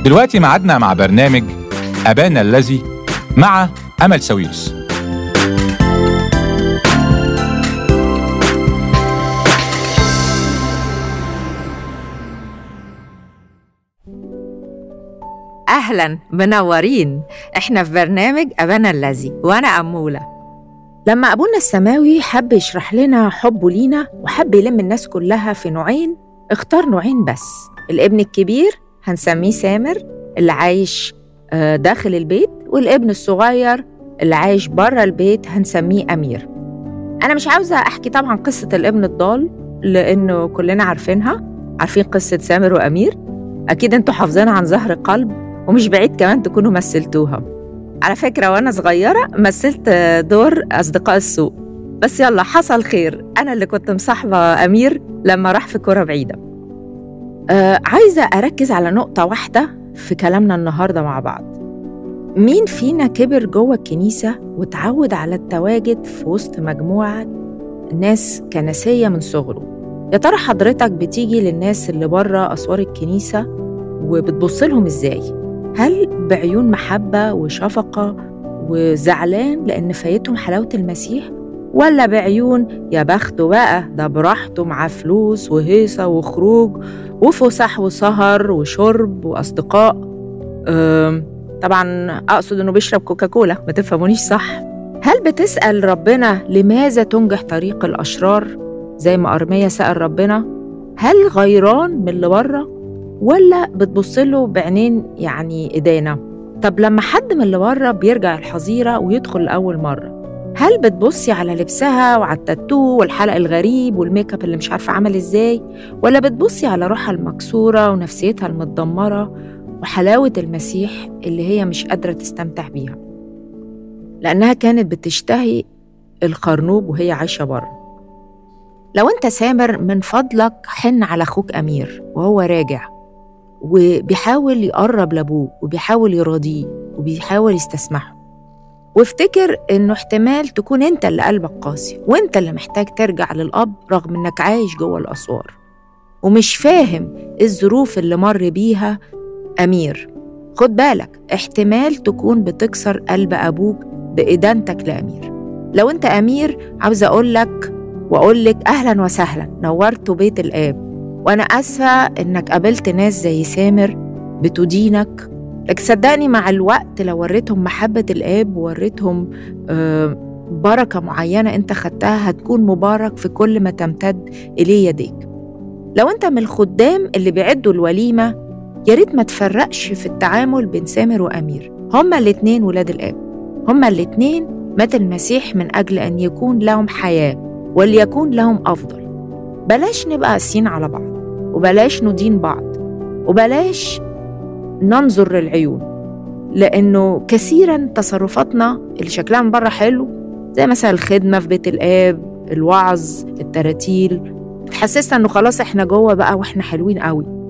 دلوقتي معادنا مع برنامج أبانا الذي مع أمل سويرس أهلا منورين إحنا في برنامج أبانا الذي وأنا أمولة لما أبونا السماوي حب يشرح لنا حبه لينا وحب يلم الناس كلها في نوعين اختار نوعين بس الابن الكبير هنسميه سامر اللي عايش آه، داخل البيت والابن الصغير اللي عايش بره البيت هنسميه أمير أنا مش عاوزة أحكي طبعا قصة الابن الضال لأنه كلنا عارفينها عارفين قصة سامر وأمير أكيد أنتوا حافظينها عن ظهر قلب ومش بعيد كمان تكونوا مثلتوها على فكرة وأنا صغيرة مثلت دور أصدقاء السوق بس يلا حصل خير أنا اللي كنت مصاحبة أمير لما راح في كرة بعيدة آه عايزة أركز على نقطة واحدة في كلامنا النهاردة مع بعض مين فينا كبر جوه الكنيسة وتعود على التواجد في وسط مجموعة ناس كنسية من صغره يا ترى حضرتك بتيجي للناس اللي بره أسوار الكنيسة وبتبص لهم إزاي؟ هل بعيون محبة وشفقة وزعلان لأن فايتهم حلاوة المسيح؟ ولا بعيون يا بخته بقى ده براحته مع فلوس وهيصة وخروج وفسح وسهر وشرب وأصدقاء أم، طبعا أقصد إنه بيشرب كوكاكولا ما تفهمونيش صح هل بتسأل ربنا لماذا تنجح طريق الأشرار زي ما أرميا سأل ربنا هل غيران من اللي بره ولا بتبص له بعينين يعني إدانة طب لما حد من اللي بره بيرجع الحظيرة ويدخل لأول مرة هل بتبصي على لبسها وعلى التاتو والحلق الغريب والميك اب اللي مش عارفة عمل ازاي ولا بتبصي على روحها المكسورة ونفسيتها المتدمرة وحلاوة المسيح اللي هي مش قادرة تستمتع بيها لأنها كانت بتشتهي الخرنوب وهي عايشة بره لو انت سامر من فضلك حن على اخوك امير وهو راجع وبيحاول يقرب لابوه وبيحاول يراضيه وبيحاول يستسمحه وافتكر انه احتمال تكون انت اللي قلبك قاسي وانت اللي محتاج ترجع للاب رغم انك عايش جوه الاسوار ومش فاهم الظروف اللي مر بيها امير خد بالك احتمال تكون بتكسر قلب ابوك بادانتك لامير لو انت امير عاوز اقول لك واقول لك اهلا وسهلا نورتوا بيت الاب وانا اسفه انك قابلت ناس زي سامر بتدينك لكن صدقني مع الوقت لو وريتهم محبه الاب ووريتهم آه، بركه معينه انت خدتها هتكون مبارك في كل ما تمتد اليه يديك لو انت من الخدام اللي بيعدوا الوليمه يا ريت ما تفرقش في التعامل بين سامر وامير هما الاتنين ولاد الاب هما الاتنين مات المسيح من اجل ان يكون لهم حياه وليكون لهم افضل بلاش نبقى قاسيين على بعض وبلاش ندين بعض وبلاش ننظر للعيون لانه كثيرا تصرفاتنا اللي شكلها من بره حلو زي مثلا الخدمه في بيت الاب الوعظ التراتيل بتحسسنا انه خلاص احنا جوه بقى واحنا حلوين قوي